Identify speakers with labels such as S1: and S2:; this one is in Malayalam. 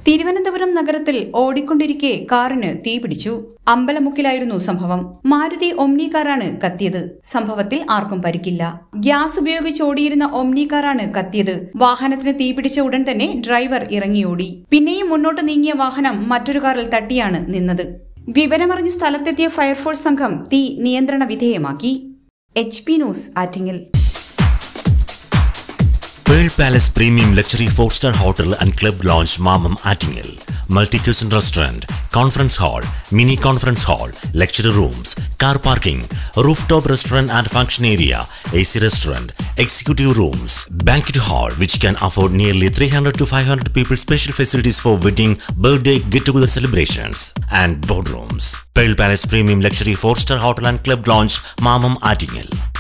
S1: തിരുവനന്തപുരം നഗരത്തിൽ ഓടിക്കൊണ്ടിരിക്കെ കാറിന് തീപിടിച്ചു അമ്പലമുക്കിലായിരുന്നു സംഭവം മാരുതി ഒമ്നി കാറാണ് കത്തിയത് സംഭവത്തിൽ ആർക്കും പരിക്കില്ല ഗ്യാസ് ഉപയോഗിച്ച് ഓടിയിരുന്ന ഒമ്നി കാറാണ് കത്തിയത് വാഹനത്തിന് തീപിടിച്ച ഉടൻ തന്നെ ഡ്രൈവർ ഇറങ്ങിയോടി പിന്നെയും മുന്നോട്ട് നീങ്ങിയ വാഹനം മറ്റൊരു കാറിൽ തട്ടിയാണ് നിന്നത് വിവരമറിഞ്ഞ് സ്ഥലത്തെത്തിയ ഫയർഫോഴ്സ് സംഘം തീ നിയന്ത്രണ വിധേയമാക്കി H P news Attingal
S2: Pearl Palace Premium Luxury 4-star Hotel and Club Lounge Mamam Attingel. Multi-cuisine restaurant, conference hall, mini conference hall, lecture rooms, car parking, rooftop restaurant and function area, AC restaurant, executive rooms, banquet hall which can afford nearly 300 to 500 people special facilities for wedding, birthday, get-together celebrations and boardrooms. Pearl Palace Premium Luxury 4-star Hotel and Club Lounge Mamam Attingel.